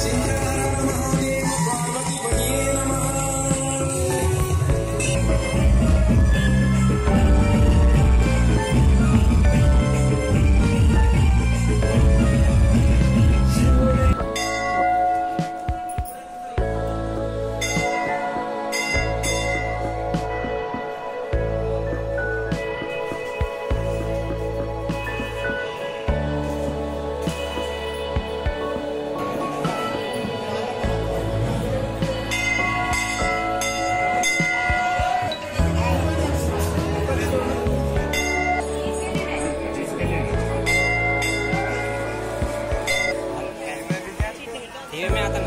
ఏమి అతను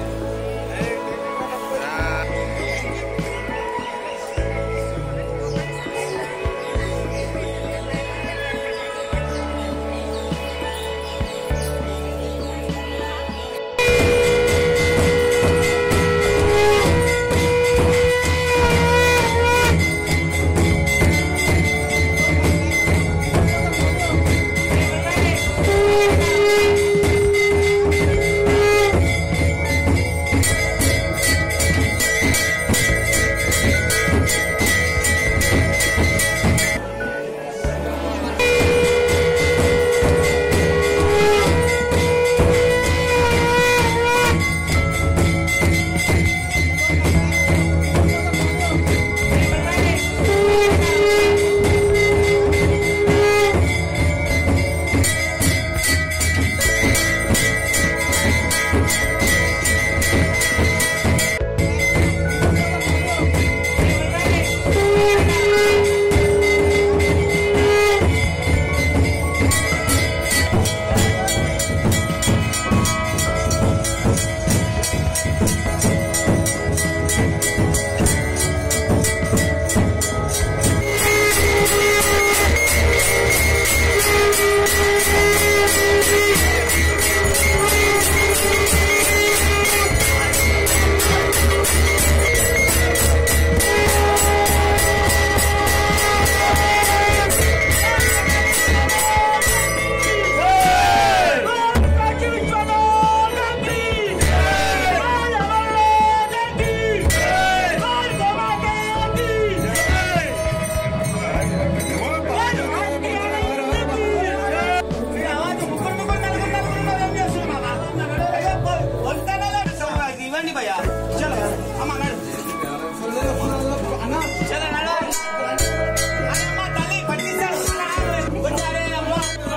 ఇవ్వండి భయ్యా చలో అమ్మ నడు చలో నడు అమ్మ తల్లి పట్టిస్తాడు కొంచెం అమ్మ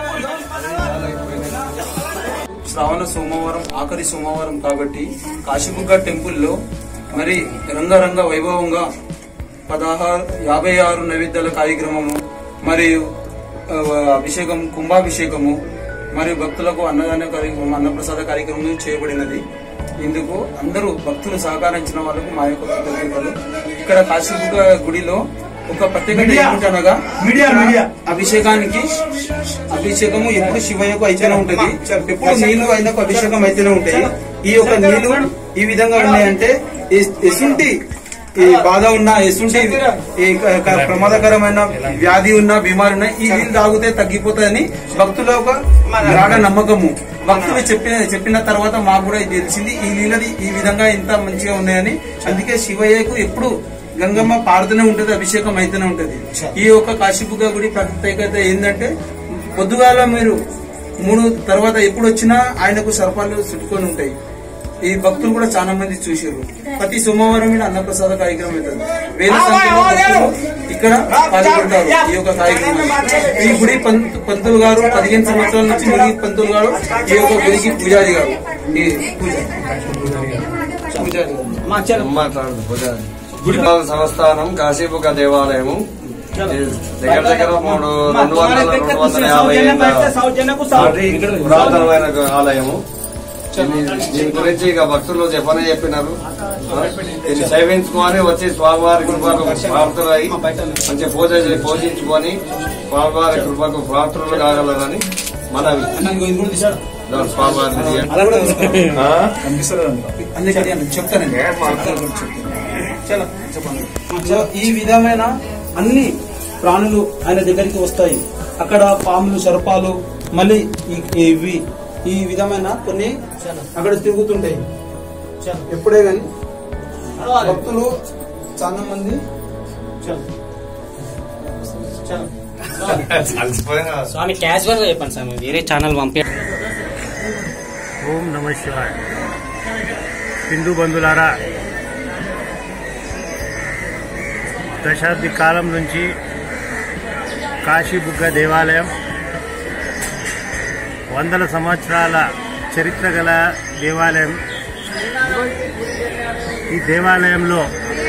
శ్రావణ సోమవారం ఆఖరి సోమవారం కాబట్టి కాశీబుగ్గ టెంపుల్లో మరి రంగరంగ వైభవంగా పదహారు యాభై ఆరు నైవేద్యాల కార్యక్రమము మరియు ఆ, అభిషేకం కుంభాభిషేకము మరియు భక్తులకు అన్నదాన కార్యక్రమం అన్నప్రసాద కార్యక్రమం చేయబడినది ఇందుకు అందరూ భక్తులు సహకరించిన వాళ్ళకు మా యొక్క కృతజ్ఞతలు ఇక్కడ కాశీబుగ్గ గుడిలో ఒక ప్రత్యేకత ఏమిటనగా అభిషేకానికి అభిషేకము ఎప్పుడు శివయ్యకు అయితేనే ఉంటది ఎప్పుడు నీళ్లు ఆయనకు అభిషేకం అయితేనే ఉంటాయి ఈ యొక్క నీళ్లు ఈ విధంగా ఉన్నాయంటే ఎస్- ఎసుంటి ఈ బాధ ఉన్న ఎసుంటి ఈ క- క- ప్రమాదకరమైన వ్యాధి ఉన్న బీమారి ఉన్న ఈ నీళ్లు తాగితే తగ్గిపోతుందని భక్తుల ఒక గాఢ నమ్మకము భక్తులు చెప్పిన చెప్పిన తర్వాత మాకు కూడా ఇది తెలిసింది ఈ నీళ్ళది ఈ విధంగా ఇంత మంచిగా ఉన్నాయని అందుకే శివయ్యకు ఎప్పుడు గంగమ్మ పాడుతూనే ఉంటది అభిషేకం అయితేనే ఉంటది ఈ యొక్క కాశీబుగ్గ గుడి ప్రత్యేకత ఏంటంటే పొద్దుగాల మీరు మూడు తర్వాత ఎప్పుడు వచ్చినా ఆయనకు సర్పాలు చుట్టుకొని ఉంటాయి ఈ భక్తులు కూడా చాలా మంది చూసారు ప్రతి సోమవారం మీద అన్నప్రసాద కార్యక్రమం అవుతుంది వేల సంఖ్యలో భక్తులు ఇక్కడ పాల్గొంటారు ఈ యొక్క కార్యక్రమం ఈ గుడి పంత్- పంతులు గారు పదిహేను సంవత్సరాల నుంచి మునిగి పంతులు గారు ఈ యొక్క గుడికి పూజారి గారు ఈ పూజ పూజారి గారు మాట్లాడదు పూజారి గుడిపాల సంస్థానం కాశీబుక దేవాలయము ఇది దగ్గర దగ్గర మూడు రెండు వందల రెండు వందల యాభై ఏళ్ళ నాటి పురాతనమైన ఆలయము దీని- దీని గురించి ఇక భక్తులు చెప్పనే చెప్పినారు దీన్ని సేవించుకొని వచ్చి స్వామివారి కృపకు ప్రార్థనలై మంచి పూజ చే- పూజించుకొని స్వామివారి కృపకు ప్రార్థనలు కాగలరని మనవి దాని స్వామివారిని అందుకని అని చెప్తానండి చలో చెప్పండి సో ఈ విధమైన అన్ని ప్రాణులు ఆయన దగ్గరికి వస్తాయి అక్కడ పాములు సర్పాలు మళ్ళీ ఈ- ఇవి ఈ విధమైన కొన్ని అక్కడ తిరుగుతుంటాయి ఎప్పుడే కానీ భక్తులు చాలా మంది స్వామి క్యాజువల్ గా చెప్పండి స్వామి వేరే ఛానల్ పంపి ఓం నమ శివాయ హిందూ బంధులారా దశాబ్ది కాలం నుంచి కాశీబుగ్గ దేవాలయం వందల సంవత్సరాల చరిత్ర గల దేవాలయం ఈ దేవాలయంలో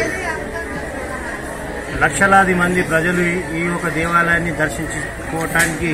లక్షలాది మంది ప్రజలు ఈ- ఈ యొక్క దేవాలయాన్ని దర్శించుకోవటానికి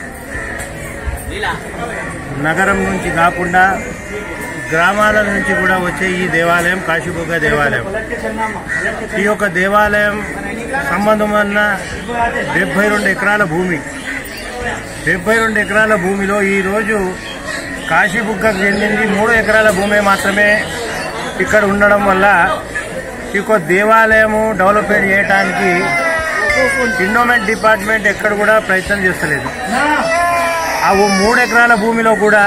నగరం నుంచి కాకుండా గ్రామాల నుంచి కూడా వచ్చే ఈ దేవాలయం కాశీబుగ్గ దేవాలయం ఈ యొక్క దేవాలయం సంబంధం అన్న డెబ్బై రెండు ఎకరాల భూమి డెబ్బై రెండు ఎకరాల భూమిలో ఈరోజు కాశీబుగ్గకు చెందింది మూడు ఎకరాల భూమి మాత్రమే ఇక్కడ ఉండడం వల్ల ఈ యొక్క దేవాలయము డెవలప్మెంట్ చేయడానికి ఇండోమెంట్ డిపార్ట్మెంట్ ఎక్కడ కూడా ప్రయత్నం చేస్తలేదు ఆ ఓ మూడు ఎకరాల భూమిలో కూడా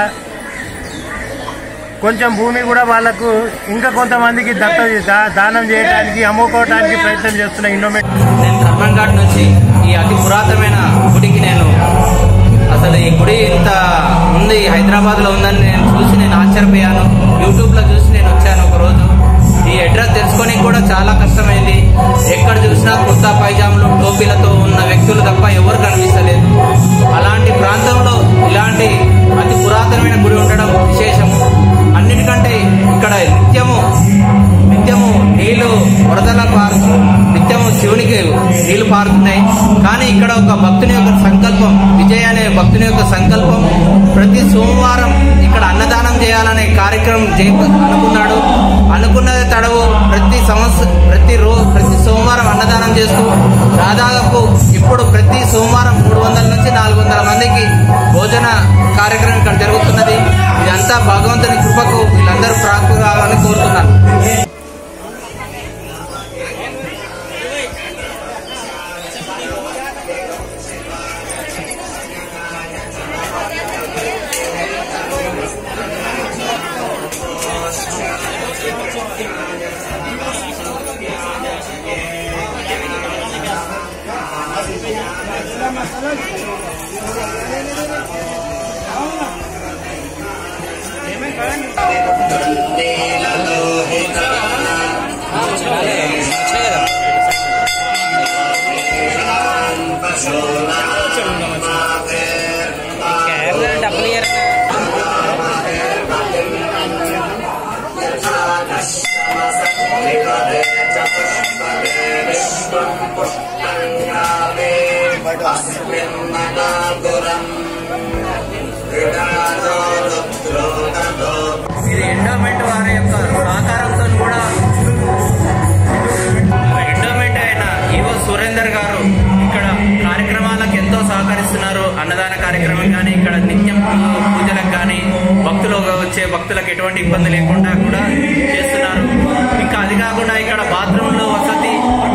కొంచెం భూమి కూడా వాళ్లకు ఇంకా కొంతమందికి దత్త దా- దానం చేయడానికి అమ్ముకోవడానికి ప్రయత్నం చేస్తున్న ఇండోమెంట్ నేను కర్మంఘాట్ నుంచి ఈ అతి పురాతనమైన గుడికి నేను అసలు ఈ గుడి ఇంత ఉంది హైదరాబాద్ లో ఉందని నేను చూసి నేను ఆశ్చర్యపోయాను యూట్యూబ్ లో చూసి నేను వచ్చాను ఒక రోజు ఈ అడ్రస్ తెలుసుకొని కూడా చాలా కష్టమైంది ఎక్కడ చూసినా కుర్తా పైజాములు టోపీలతో ఉన్న వ్యక్తులు తప్ప ఎవరు కనిపిస్తలేదు అలాంటి ప్రాంతంలో ఇలాంటి అతి పురాతనమైన గుడి ఉండడం విశేషము అన్నిటికంటే ఇక్కడ నిత్యము నిత్యము నీళ్లు వరదల పారు నిత్యము శివునికి నీళ్లు పారుతున్నాయి కానీ ఇక్కడ ఒక భక్తుని యొక్క సంకల్పం విజయ్ అనే భక్తుని యొక్క సంకల్పం ప్రతి సోమవారం ఇక్కడ అన్నదానం చేయాలనే కార్యక్రమం చేయ అనుకున్నాడు అనుకున్నది తడవు ప్రతి సంవత్సరం ప్రతి రోజు ప్రతి సోమవారం అన్నదానం చేస్తూ దాదాపు ఇప్పుడు ప్రతి సోమవారం మూడు వందల నుంచి నాలుగు వందల మందికి భోజన కార్యక్రమం ఇక్కడ జరుగుతున్నది ఇదంతా భగవంతుని కృపకు వీళ్ళందరూ ప్రాప్తి కావాలని కోరుతున్నాను ఇది ఎండోమెంట్ వారి యొక్క సహకారంతో కూడా ఎండోమెంట్ అయిన ఈవో సురేందర్ గారు ఇక్కడ కార్యక్రమాలకు ఎంతో సహకరిస్తున్నారు అన్నదాన కార్యక్రమం కానీ ఇక్కడ నిత్యం పూ- పూజలకు కానీ భక్తులు వచ్చే భక్తులకు ఎటువంటి ఇబ్బంది లేకుండా కూడా చేస్తున్నారు ఇంకా అది కాకుండా ఇక్కడ బాత్రూంలో వసతి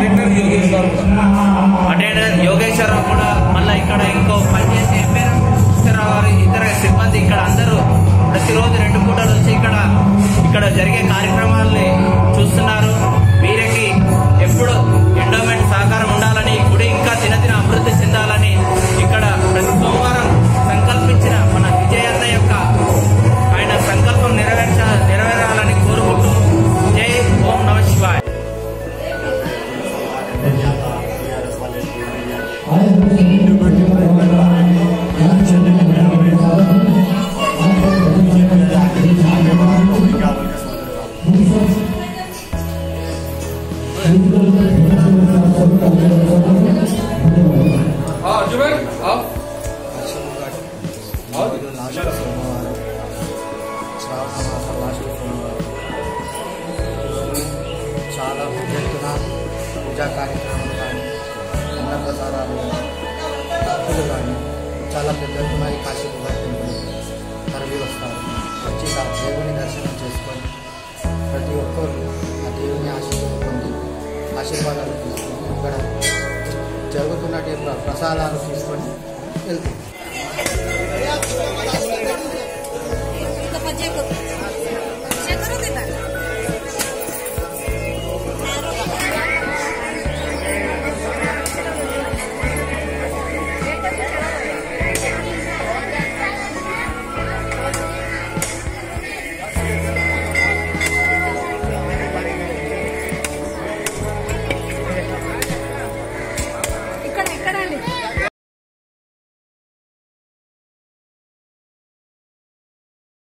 అటెండర్ యోగేశ్వరరావు కూడా మళ్ళీ ఇక్కడ ఇంకో పనిచేసే ఏం పేరు ఈశ్వరరావు గారు ఇతర సిబ్బంది ఇక్కడ అందరూ ప్రతిరోజు రెండు పూటలు వచ్చి ఇక్కడ ఇక్కడ జరిగే కార్యక్రమాలని చూస్తున్నారు వీరికి ఎప్పుడు ఎండోమెంట్ సహకారం ఉండాలని ఈ గుడి ఇంకా దినదిన అభివృద్ధి చెందాలని ఇక్కడ ప్రతి సోమవారం సంకల్పించిన మన విజయన్న యొక్క ఆయన సంకల్పం నెరవేర్చ నెరవేరాలని కోరుకుంటూ జై ఓం నమ శివాయ శ్రావణ మాసం లాస్ట్ సోమవారం చాలా పెద్ద ఎత్తున పూజా కార్యక్రమాలు కానీ అన్నప్రసారాలు కానీ భక్తులు కానీ చాలా పెద్ద ఎత్తున ఈ కాశీపుగా టెంపుల్ తరలి వస్తారు వచ్చి ఆ దేవుని దర్శనం చేసుకొని ప్రతి ఒక్కరు ఆ దేవుని ఆశీర్వాదం పొంది ఆశీర్వాదాలు తీసుకొని ఇక్కడ జరుగుతున్నటువంటి ప్ర- ప్రసాదాలు తీసుకొని వెళ్తారు ఇంకా పచ్చేకు